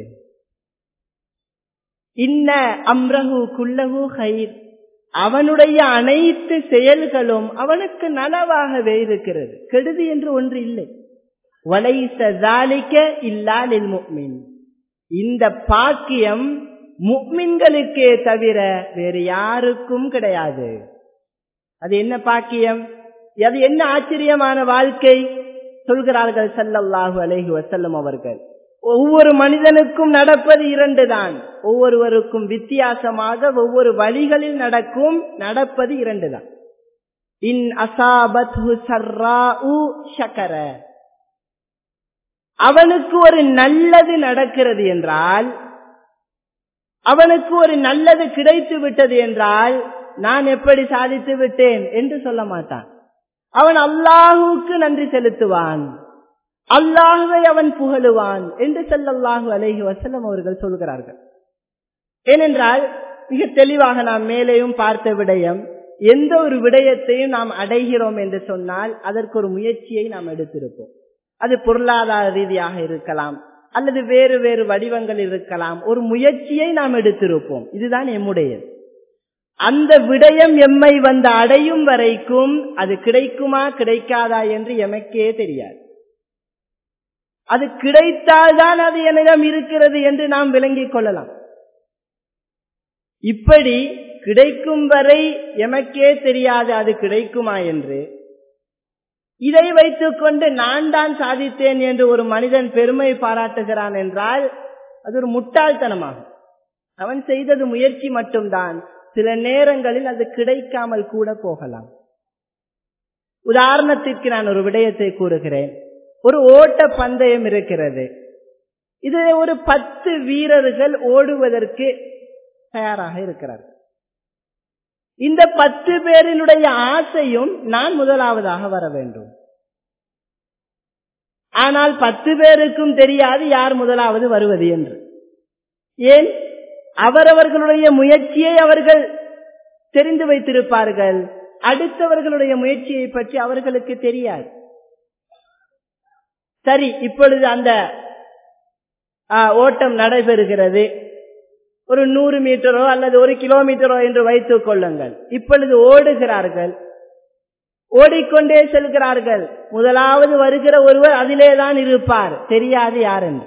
இன்ன அம்ரஹு குல்லஹு ஹைர் அவனுடைய அனைத்து செயல்களும் அவனுக்கு நனவாகவே இருக்கிறது கெடுதி என்று ஒன்று இல்லை வலைசதாலிக்க இல்லாலில் முக்மின் இந்த பாக்கியம் முக்மின்களுக்கே தவிர வேறு யாருக்கும் கிடையாது அது என்ன பாக்கியம் அது என்ன ஆச்சரியமான வாழ்க்கை சொல்கிறார்கள் சல்லல்லாஹு அலைஹி வசல்லம் அவர்கள் ஒவ்வொரு மனிதனுக்கும் நடப்பது இரண்டு தான் ஒவ்வொருவருக்கும் வித்தியாசமாக ஒவ்வொரு வழிகளில் நடக்கும் நடப்பது இரண்டு தான் இன் அசாபத் ஷக்கர அவனுக்கு ஒரு நல்லது நடக்கிறது என்றால் அவனுக்கு ஒரு நல்லது கிடைத்து விட்டது என்றால் நான் எப்படி சாதித்து விட்டேன் என்று சொல்ல மாட்டான் அவன் அல்லாஹுக்கு நன்றி செலுத்துவான் அல்லாஹுவை அவன் புகழுவான் என்று செல்லல்லாஹு அலைஹி வசல்லம் அவர்கள் சொல்கிறார்கள் ஏனென்றால் மிக தெளிவாக நாம் மேலேயும் பார்த்த விடயம் எந்த ஒரு விடயத்தையும் நாம் அடைகிறோம் என்று சொன்னால் அதற்கு ஒரு முயற்சியை நாம் எடுத்திருப்போம் அது பொருளாதார ரீதியாக இருக்கலாம் அல்லது வேறு வேறு வடிவங்கள் இருக்கலாம் ஒரு முயற்சியை நாம் எடுத்திருப்போம் இதுதான் எம்முடையது அந்த விடயம் எம்மை வந்து அடையும் வரைக்கும் அது கிடைக்குமா கிடைக்காதா என்று எமக்கே தெரியாது அது கிடைத்தால்தான் அது என்னிடம் இருக்கிறது என்று நாம் விளங்கிக் கொள்ளலாம் இப்படி கிடைக்கும் வரை எமக்கே தெரியாது அது கிடைக்குமா என்று இதை வைத்துக்கொண்டு நான் தான் சாதித்தேன் என்று ஒரு மனிதன் பெருமை பாராட்டுகிறான் என்றால் அது ஒரு முட்டாள்தனமாகும் அவன் செய்தது முயற்சி மட்டும்தான் சில நேரங்களில் அது கிடைக்காமல் கூட போகலாம் உதாரணத்திற்கு நான் ஒரு விடயத்தை கூறுகிறேன் ஒரு ஓட்ட பந்தயம் இருக்கிறது இது ஒரு பத்து வீரர்கள் ஓடுவதற்கு தயாராக இருக்கிறார்கள் இந்த பத்து பேரினுடைய ஆசையும் நான் முதலாவதாக வர வேண்டும் ஆனால் பத்து பேருக்கும் தெரியாது யார் முதலாவது வருவது என்று ஏன் அவரவர்களுடைய முயற்சியை அவர்கள் தெரிந்து வைத்திருப்பார்கள் அடுத்தவர்களுடைய முயற்சியை பற்றி அவர்களுக்கு தெரியாது சரி இப்பொழுது அந்த ஓட்டம் நடைபெறுகிறது ஒரு நூறு மீட்டரோ அல்லது ஒரு கிலோமீட்டரோ என்று வைத்துக் கொள்ளுங்கள் இப்பொழுது ஓடுகிறார்கள் ஓடிக்கொண்டே செல்கிறார்கள் முதலாவது வருகிற ஒருவர் அதிலேதான் இருப்பார் தெரியாது யார் என்று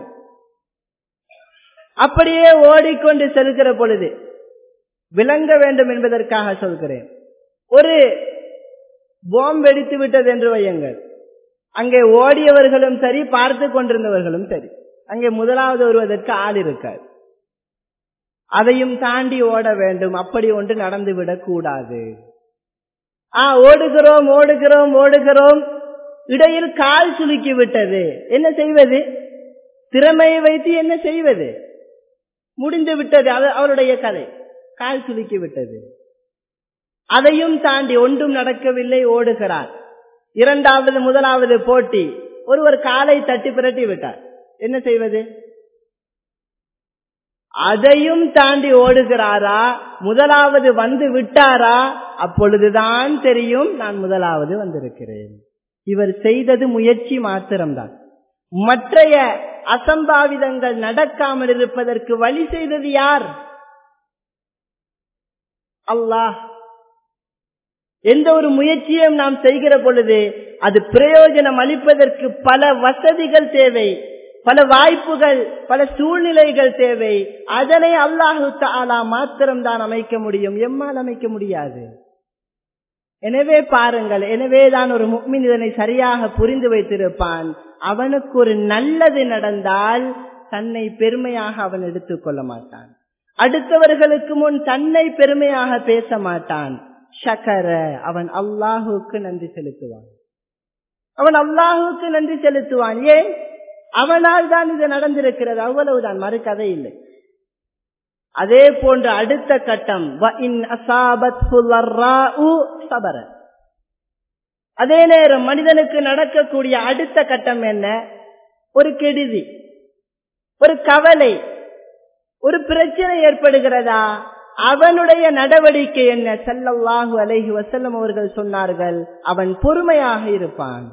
அப்படியே ஓடிக்கொண்டு செல்கிற பொழுது விளங்க வேண்டும் என்பதற்காக சொல்கிறேன் ஒரு போம் வெடித்து விட்டது என்று வையுங்கள் அங்கே ஓடியவர்களும் சரி பார்த்து கொண்டிருந்தவர்களும் சரி அங்கே முதலாவது வருவதற்கு ஆள் இருக்காது அதையும் தாண்டி ஓட வேண்டும் அப்படி ஒன்று நடந்துவிடக் கூடாது ஆ ஓடுகிறோம் ஓடுகிறோம் ஓடுகிறோம் இடையில் கால் சுலுக்கி விட்டது என்ன செய்வது திறமையை வைத்து என்ன செய்வது முடிந்து விட்டது அது அவருடைய கதை கால் சுலுக்கி விட்டது அதையும் தாண்டி ஒன்றும் நடக்கவில்லை ஓடுகிறார் இரண்டாவது முதலாவது போட்டி ஒருவர் காலை தட்டி பிரட்டி விட்டார் என்ன செய்வது அதையும் தாண்டி ஓடுகிறாரா முதலாவது வந்து விட்டாரா அப்பொழுதுதான் தெரியும் நான் முதலாவது வந்திருக்கிறேன் இவர் செய்தது முயற்சி மாத்திரம்தான் மற்றைய அசம்பாவிதங்கள் நடக்காமல் இருப்பதற்கு வழி செய்தது யார் அல்லாஹ் எந்த ஒரு முயற்சியும் நாம் செய்கிற பொழுது அது பிரயோஜனம் அளிப்பதற்கு பல வசதிகள் தேவை பல வாய்ப்புகள் பல சூழ்நிலைகள் தேவை அதனை அல்லாஹு தாலா மாத்திரம்தான் அமைக்க முடியும் எம்மால் அமைக்க முடியாது எனவே பாருங்கள் எனவேதான் ஒரு முக்மின் இதனை சரியாக புரிந்து வைத்திருப்பான் அவனுக்கு ஒரு நல்லது நடந்தால் தன்னை பெருமையாக அவன் எடுத்துக்கொள்ள மாட்டான் அடுத்தவர்களுக்கு முன் தன்னை பெருமையாக பேச மாட்டான் ஷக்கர அவன் அல்லாஹுக்கு நன்றி செலுத்துவான் அவன் அல்லாஹுக்கு நன்றி செலுத்துவான் ஏன் அவனால் தான் இது நடந்திருக்கிறது அவ்வளவுதான் மறு கதை இல்லை அதே போன்ற அடுத்த கட்டம் அதே நேரம் மனிதனுக்கு நடக்கக்கூடிய அடுத்த கட்டம் என்ன ஒரு கெடுதி ஒரு கவலை ஒரு பிரச்சனை ஏற்படுகிறதா அவனுடைய நடவடிக்கை என்ன செல்லல்லாஹு அலைஹி வசல்லம் அவர்கள் சொன்னார்கள் அவன் பொறுமையாக இருப்பான்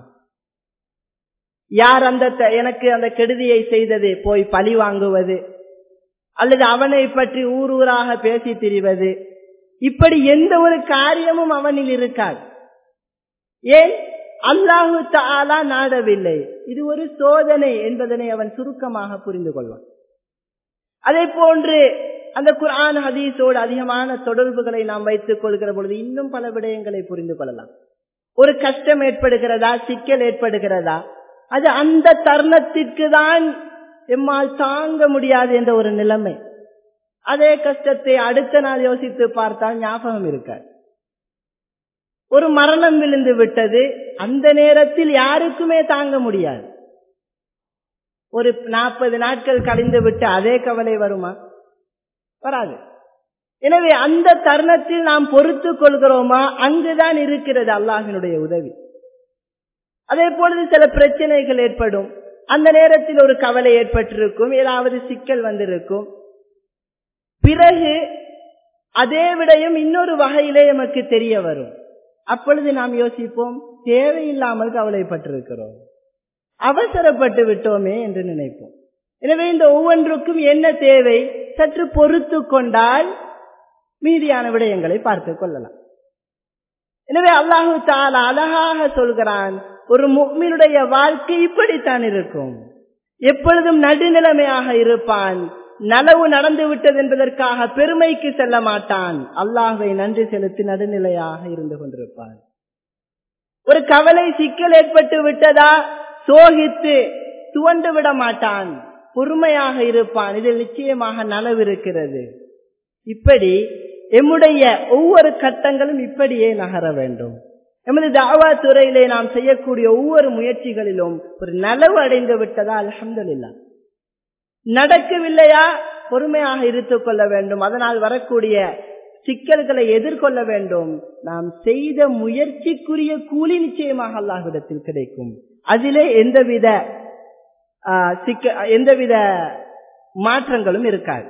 யார் அந்த எனக்கு அந்த கெடுதியை செய்தது போய் பழி வாங்குவது அல்லது அவனை பற்றி ஊர் ஊராக பேசி திரிவது இப்படி எந்த ஒரு காரியமும் அவனில் இருக்காது ஏன் அல்லாஹு தாலா நாடவில்லை இது ஒரு சோதனை என்பதனை அவன் சுருக்கமாக புரிந்து கொள்வான் அதே போன்று அந்த குரான் ஹதீஸோடு அதிகமான தொடர்புகளை நாம் வைத்துக் கொள்கிற பொழுது இன்னும் பல விடயங்களை புரிந்து கொள்ளலாம் ஒரு கஷ்டம் ஏற்படுகிறதா சிக்கல் ஏற்படுகிறதா அது அந்த தருணத்திற்கு தான் எம்மால் தாங்க முடியாது என்ற ஒரு நிலைமை அதே கஷ்டத்தை அடுத்த நாள் யோசித்து பார்த்தால் ஞாபகம் இருக்காது ஒரு மரணம் விழுந்து விட்டது அந்த நேரத்தில் யாருக்குமே தாங்க முடியாது ஒரு நாற்பது நாட்கள் கழிந்து விட்டு அதே கவலை வருமா வராது எனவே அந்த தருணத்தில் நாம் பொறுத்து கொள்கிறோமா அங்குதான் இருக்கிறது அல்லாஹினுடைய உதவி அதே பொழுது சில பிரச்சனைகள் ஏற்படும் அந்த நேரத்தில் ஒரு கவலை ஏற்பட்டிருக்கும் ஏதாவது சிக்கல் வந்திருக்கும் பிறகு அதே விடயம் இன்னொரு வகையிலே நமக்கு தெரிய வரும் அப்பொழுது நாம் யோசிப்போம் தேவையில்லாமல் கவலைப்பட்டிருக்கிறோம் அவசரப்பட்டு விட்டோமே என்று நினைப்போம் எனவே இந்த ஒவ்வொன்றுக்கும் என்ன தேவை சற்று பொறுத்து கொண்டால் மீதியான விடயங்களை பார்த்துக் கொள்ளலாம் எனவே அல்லாஹு தாலா அழகாக சொல்கிறான் ஒரு முக்மினுடைய வாழ்க்கை இப்படித்தான் இருக்கும் எப்பொழுதும் நடுநிலைமையாக இருப்பான் நலவு நடந்து விட்டது என்பதற்காக பெருமைக்கு செல்ல மாட்டான் அல்லாஹை நன்றி செலுத்தி நடுநிலையாக இருந்து கொண்டிருப்பான் ஒரு கவலை சிக்கல் ஏற்பட்டு விட்டதா சோகித்து துவண்டு விட மாட்டான் பொறுமையாக இருப்பான் இதில் நிச்சயமாக நலவு இருக்கிறது இப்படி எம்முடைய ஒவ்வொரு கட்டங்களும் இப்படியே நகர வேண்டும் எமது தாவா துறையிலே நாம் செய்யக்கூடிய ஒவ்வொரு முயற்சிகளிலும் ஒரு நலவு அடைந்து விட்டதா அலமதுல்லா நடக்கவில்லையா பொறுமையாக இருத்துக் கொள்ள வேண்டும் அதனால் வரக்கூடிய சிக்கல்களை எதிர்கொள்ள வேண்டும் நாம் செய்த முயற்சிக்குரிய கூலி நிச்சயமாக அல்லாஹ்விடத்தில் கிடைக்கும் அதிலே எந்தவித சிக்க எந்தவித மாற்றங்களும் இருக்காது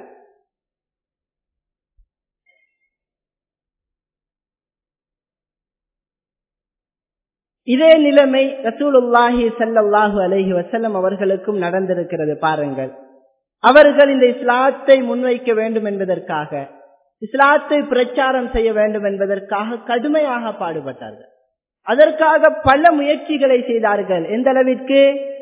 இதே நிலைமை ரசூலுல்லாஹி சல்லாஹூ அலஹி வசல்லம் அவர்களுக்கும் நடந்திருக்கிறது பாருங்கள் அவர்கள் இந்த இஸ்லாத்தை முன்வைக்க வேண்டும் என்பதற்காக இஸ்லாத்தை பிரச்சாரம் செய்ய வேண்டும் என்பதற்காக கடுமையாக பாடுபட்டார்கள் அதற்காக பல முயற்சிகளை செய்தார்கள் எந்த அளவிற்கு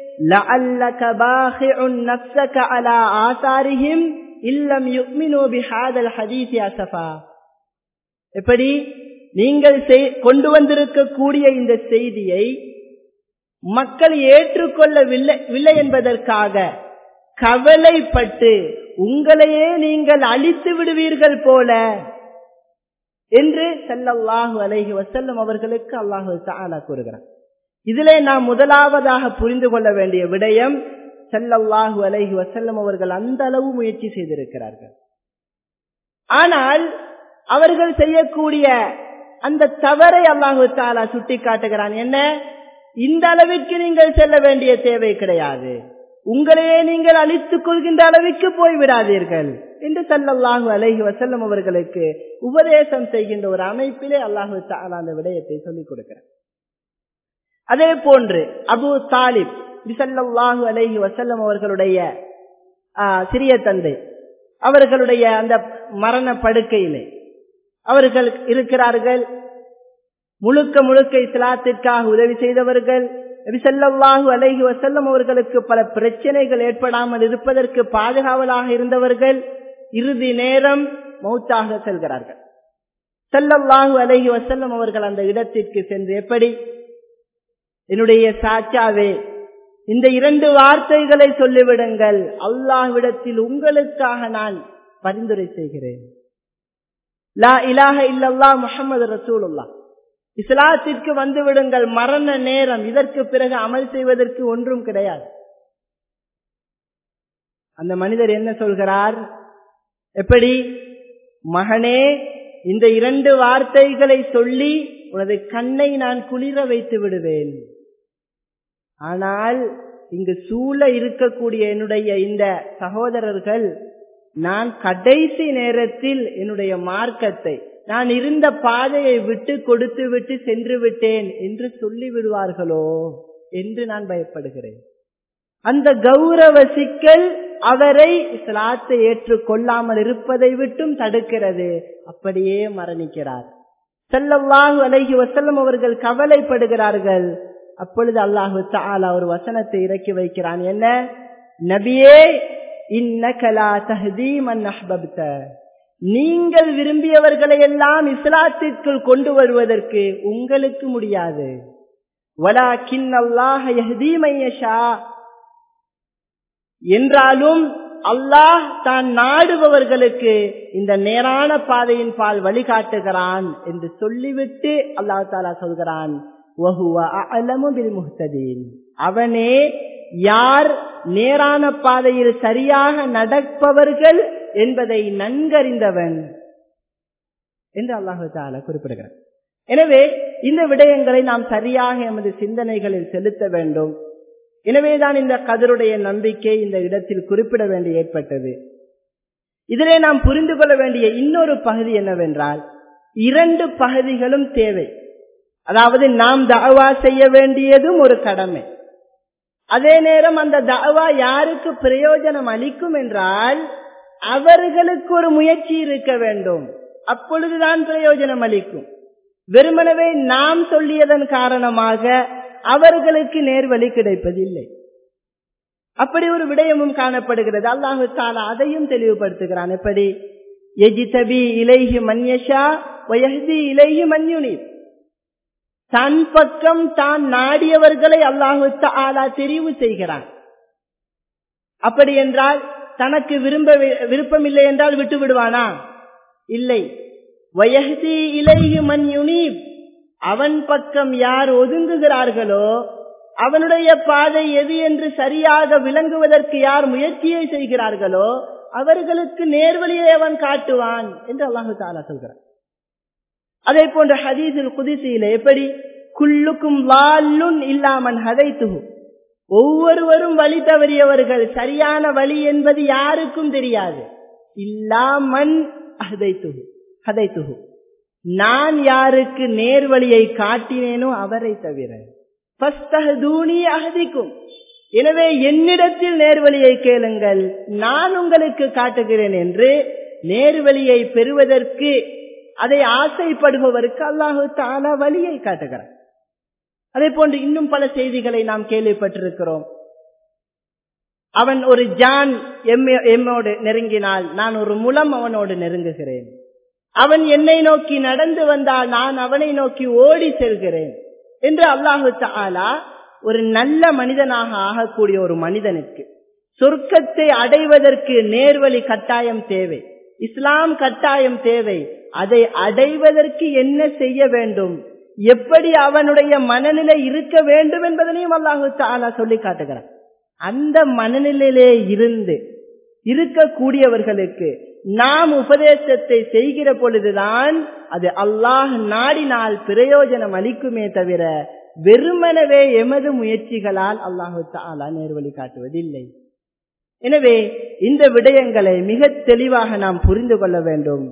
எப்படி நீங்கள் கொண்டு வந்திருக்கக்கூடிய இந்த செய்தியை மக்கள் ஏற்றுக்கொள்ளவில்லை என்பதற்காக கவலைப்பட்டு உங்களையே நீங்கள் அழித்து விடுவீர்கள் போல என்று செல்லல்லாஹு அலைஹி வசல்லம் அவர்களுக்கு அல்லாஹு தாலா கூறுகிறார் இதிலே நாம் முதலாவதாக புரிந்து கொள்ள வேண்டிய விடயம் செல்லல்லாஹு அலைஹி வசல்லம் அவர்கள் அந்த அளவு முயற்சி செய்திருக்கிறார்கள் ஆனால் அவர்கள் செய்யக்கூடிய அந்த தவறை அல்லாஹு தாலா சுட்டி காட்டுகிறான் என்ன இந்த அளவிற்கு நீங்கள் செல்ல வேண்டிய தேவை கிடையாது உங்களையே நீங்கள் அழித்துக் கொள்கின்ற அளவிற்கு போய்விடாதீர்கள் என்று சல்லல்லாஹு அலைஹி வசல்லம் அவர்களுக்கு உபதேசம் செய்கின்ற ஒரு அமைப்பிலே அல்லாஹு தாலா அந்த விடயத்தை சொல்லிக் கொடுக்கிறார் அதே போன்று அபு தாலிப் சல்லாஹு அலைஹி வசல்லம் அவர்களுடைய சிறிய தந்தை அவர்களுடைய அந்த மரண படுக்கையிலே அவர்கள் இருக்கிறார்கள் முழுக்க முழுக்க இஸ்லாத்திற்காக உதவி செய்தவர்கள் நபிசல்லாஹு அலைஹி வசல்லம் அவர்களுக்கு பல பிரச்சனைகள் ஏற்படாமல் இருப்பதற்கு பாதுகாவலாக இருந்தவர்கள் இறுதி நேரம் மௌத்தாக செல்கிறார்கள் செல்லல்லாஹு அலைஹி வசல்லம் அவர்கள் அந்த இடத்திற்கு சென்று எப்படி என்னுடைய சாச்சாவே இந்த இரண்டு வார்த்தைகளை சொல்லிவிடுங்கள் அல்லாஹ்விடத்தில் உங்களுக்காக நான் பரிந்துரை செய்கிறேன் லா இலாஹ இல்லல்லா முகமது ரசூலுல்லா இஸ்லாத்திற்கு வந்து விடுங்கள் மரண நேரம் இதற்கு பிறகு அமல் செய்வதற்கு ஒன்றும் கிடையாது அந்த மனிதர் என்ன சொல்கிறார் எப்படி மகனே இந்த இரண்டு வார்த்தைகளை சொல்லி உனது கண்ணை நான் குளிர வைத்து விடுவேன் ஆனால் இங்கு சூழ இருக்கக்கூடிய என்னுடைய இந்த சகோதரர்கள் நான் கடைசி நேரத்தில் என்னுடைய மார்க்கத்தை நான் இருந்த பாதையை விட்டு கொடுத்து விட்டு சென்று விட்டேன் என்று சொல்லி விடுவார்களோ என்று நான் பயப்படுகிறேன் அந்த கௌரவ சிக்கல் அவரை இஸ்லாத்தை ஏற்றுக்கொள்ளாமல் இருப்பதை விட்டும் தடுக்கிறது அப்படியே மரணிக்கிறார் செல்லவாகு அழகி வசல்லம் அவர்கள் கவலைப்படுகிறார்கள் அப்பொழுது அல்லாஹு தாலா ஒரு வசனத்தை இறக்கி வைக்கிறான் என்ன நபியே இன்னகலா தஹதீமன் அஹ்பப்த நீங்கள் விரும்பியவர்களை எல்லாம் இஸ்லாத்திற்குள் கொண்டு வருவதற்கு உங்களுக்கு முடியாது என்றாலும் அல்லாஹ் தான் நாடுபவர்களுக்கு இந்த நேரான பாதையின் பால் வழிகாட்டுகிறான் என்று சொல்லிவிட்டு அல்லாஹ் தாலா சொல்கிறான் அவனே யார் நேரான பாதையில் சரியாக நடப்பவர்கள் என்பதை நன்கறிந்தவன் என்று அல்லாஹு தாலா குறிப்பிடுகிறார் எனவே இந்த விடயங்களை நாம் சரியாக எமது சிந்தனைகளில் செலுத்த வேண்டும் எனவேதான் இந்த கதருடைய நம்பிக்கை இந்த இடத்தில் குறிப்பிட வேண்டி ஏற்பட்டது இதிலே நாம் புரிந்து கொள்ள வேண்டிய இன்னொரு பகுதி என்னவென்றால் இரண்டு பகுதிகளும் தேவை அதாவது நாம் தாவா செய்ய வேண்டியதும் ஒரு கடமை அதே நேரம் அந்த தாவா யாருக்கு பிரயோஜனம் அளிக்கும் என்றால் அவர்களுக்கு ஒரு முயற்சி இருக்க வேண்டும் அப்பொழுதுதான் பிரயோஜனம் அளிக்கும் வெறுமனவே நாம் சொல்லியதன் காரணமாக அவர்களுக்கு நேர்வழி கிடைப்பதில்லை அப்படி ஒரு விடயமும் காணப்படுகிறது அல்லாஹு தாலா அதையும் தெளிவுபடுத்துகிறான் எப்படி எஜிதபி இலைஹி மன்யஷா வயஹதி இலைஹி மன்யுனி தன் பக்கம் தான் நாடியவர்களை அல்லாஹு தாலா தெரிவு செய்கிறான் அப்படி என்றால் தனக்கு விரும்ப விருப்பம் இல்லை என்றால் விட்டு விடுவானா இல்லை வயஹதி இலைஹி மன்யுனீப் அவன் பக்கம் யார் ஒதுங்குகிறார்களோ அவனுடைய பாதை எது என்று சரியாக விளங்குவதற்கு யார் முயற்சியை செய்கிறார்களோ அவர்களுக்கு நேர்வழியை அவன் காட்டுவான் என்று அல்லாஹு தாலா சொல்கிறான் அதே போன்ற ஹதீஸில் குதிசியில எப்படி குல்லுக்கும் வால்லுன் இல்லாமன் ஹதைத்துகு ஒவ்வொருவரும் வழி தவறியவர்கள் சரியான வழி என்பது யாருக்கும் தெரியாது இல்லாமன் ஹதைத்துகு ஹதைத்துகு நான் யாருக்கு நேர்வழியை காட்டினேனோ அவரை தவிர அகதிக்கும் எனவே என்னிடத்தில் நேர்வழியை கேளுங்கள் நான் உங்களுக்கு காட்டுகிறேன் என்று நேர்வழியை பெறுவதற்கு அதை ஆசைப்படுபவருக்கு அல்லாஹு தாலா வழியை காட்டுகிறார் அதே போன்று இன்னும் பல செய்திகளை நாம் கேள்விப்பட்டிருக்கிறோம் அவன் ஒரு ஜான் எம்மோடு நெருங்கினால் நான் ஒரு முலம் அவனோடு நெருங்குகிறேன் அவன் என்னை நோக்கி நடந்து வந்தால் நான் அவனை நோக்கி ஓடி செல்கிறேன் என்று அல்லாஹு தாலா ஒரு நல்ல மனிதனாக ஆகக்கூடிய ஒரு மனிதனுக்கு சொர்க்கத்தை அடைவதற்கு நேர்வழி கட்டாயம் தேவை இஸ்லாம் கட்டாயம் தேவை அதை அடைவதற்கு என்ன செய்ய வேண்டும் எப்படி அவனுடைய மனநிலை இருக்க வேண்டும் என்பதனையும் அல்லாஹு தாலா சொல்லி காட்டுகிறான் அந்த மனநிலையிலே இருந்து இருக்கக்கூடியவர்களுக்கு நாம் உபதேசத்தை செய்கிற பொழுதுதான் அது அல்லாஹ் நாடினால் பிரயோஜனம் அளிக்குமே தவிர வெறுமனவே எமது முயற்சிகளால் அல்லாஹு தாலா நேர்வழி காட்டுவதில்லை எனவே இந்த விடயங்களை மிக தெளிவாக நாம் புரிந்து கொள்ள வேண்டும்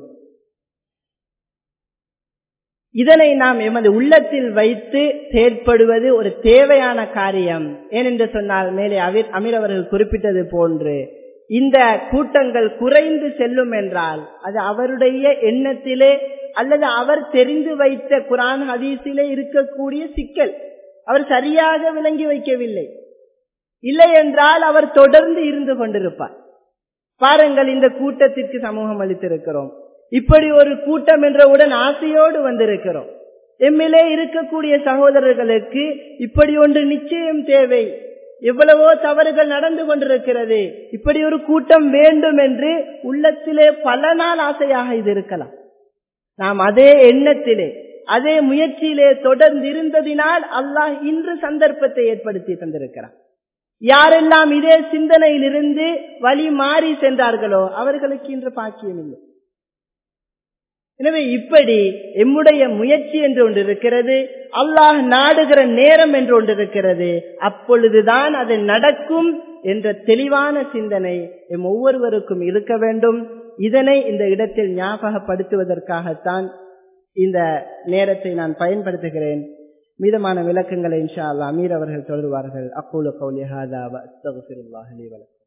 இதனை நாம் எமது உள்ளத்தில் வைத்து செயற்படுவது ஒரு தேவையான காரியம் ஏனென்று சொன்னால் மேலே அமீர் அவர்கள் குறிப்பிட்டது போன்று இந்த கூட்டங்கள் குறைந்து செல்லும் என்றால் அது அவருடைய எண்ணத்திலே அல்லது அவர் தெரிந்து வைத்த குரான் ஹதீஸிலே இருக்கக்கூடிய சிக்கல் அவர் சரியாக விளங்கி வைக்கவில்லை இல்லை என்றால் அவர் தொடர்ந்து இருந்து கொண்டிருப்பார் பாருங்கள் இந்த கூட்டத்திற்கு சமூகம் அளித்திருக்கிறோம் இப்படி ஒரு கூட்டம் என்றவுடன் ஆசையோடு வந்திருக்கிறோம் எம்மிலே இருக்கக்கூடிய சகோதரர்களுக்கு இப்படி ஒன்று நிச்சயம் தேவை எவ்வளவோ தவறுகள் நடந்து கொண்டிருக்கிறது இப்படி ஒரு கூட்டம் வேண்டும் என்று உள்ளத்திலே பல நாள் ஆசையாக இது இருக்கலாம் நாம் அதே எண்ணத்திலே அதே முயற்சியிலே தொடர்ந்து இருந்ததினால் அல்லாஹ் இன்று சந்தர்ப்பத்தை ஏற்படுத்தி தந்திருக்கிறார் யாரெல்லாம் இதே சிந்தனையில் இருந்து வழி மாறி சென்றார்களோ அவர்களுக்கு இன்று பாக்கியம் இல்லை எனவே இப்படி எம்முடைய முயற்சி என்று ஒன்று இருக்கிறது அல்லாஹ் நாடுகிற நேரம் என்று ஒன்று இருக்கிறது அப்பொழுதுதான் அது நடக்கும் என்ற தெளிவான சிந்தனை எம் ஒவ்வொருவருக்கும் இருக்க வேண்டும் இதனை இந்த இடத்தில் ஞாபகப்படுத்துவதற்காகத்தான் இந்த நேரத்தை நான் பயன்படுத்துகிறேன் மீதமான விளக்கங்களை இன்ஷா அல்லா அமீர் அவர்கள் சொல்லுவார்கள் அக்கூல கௌலி ஹாதா அஸ்தகுஃபிருல்லாஹ் லி வலக்கும்